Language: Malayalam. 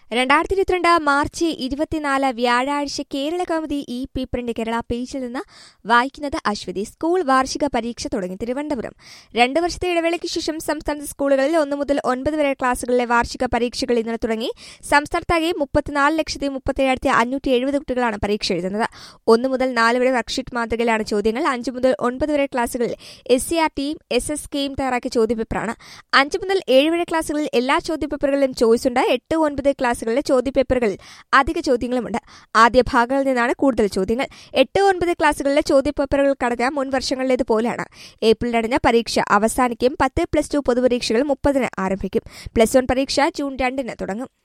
രണ്ടായിരത്തി ഇരുപത്തിരണ്ട് മാർച്ച് ഇരുപത്തിനാല് വ്യാഴാഴ്ച കേരള കൗമുദി ഈ പേപ്പറിന്റെ കേരള പേജിൽ നിന്ന് വായിക്കുന്നത് അശ്വതി സ്കൂൾ വാർഷിക പരീക്ഷ തുടങ്ങി തിരുവനന്തപുരം രണ്ട് വർഷത്തെ ഇടവേളയ്ക്ക് ശേഷം സംസ്ഥാനത്തെ സ്കൂളുകളിൽ ഒന്ന് മുതൽ ഒൻപത് വരെ ക്ലാസുകളിലെ വാർഷിക പരീക്ഷകൾ ഇന്നലെ തുടങ്ങി സംസ്ഥാനത്താകെ മുപ്പത്തിനാല് ലക്ഷത്തി മുപ്പത്തിയേഴായിരത്തി അഞ്ഞൂറ്റി എഴുപത് കുട്ടികളാണ് പരീക്ഷ എഴുതുന്നത് ഒന്ന് മുതൽ നാല് വരെ വർക്ക്ഷീറ്റ് മാതൃകയിലാണ് ചോദ്യങ്ങൾ അഞ്ച് മുതൽ ഒൻപത് വരെ ക്ലാസുകളിൽ എസ് സി ആർ ടിയും എസ് എസ് കെയും തയ്യാറാക്കിയ ചോദ്യപേപ്പറാണ് അഞ്ച് മുതൽ ഏഴ് വരെ ക്ലാസുകളിൽ എല്ലാ ചോദ്യപേപ്പറുകളിലും ചോയ്സ് ഉണ്ട് എട്ട് ഒൻപത് ക്ലാസുകളിലെ ചോദ്യപേപ്പറുകളിൽ അധിക ചോദ്യങ്ങളുമുണ്ട് ആദ്യ ഭാഗങ്ങളിൽ നിന്നാണ് കൂടുതൽ ചോദ്യങ്ങൾ എട്ട് ഒൻപത് ക്ലാസുകളിലെ ചോദ്യപേപ്പറുകൾ കടഞ്ഞ മുൻ വർഷങ്ങളിലേതുപോലെയാണ് ഏപ്രിൽ നടന്ന പരീക്ഷ അവസാനിക്കും പത്ത് പ്ലസ് ടു പൊതുപരീക്ഷകൾ മുപ്പതിന് ആരംഭിക്കും പ്ലസ് വൺ പരീക്ഷ ജൂൺ രണ്ടിന് തുടങ്ങും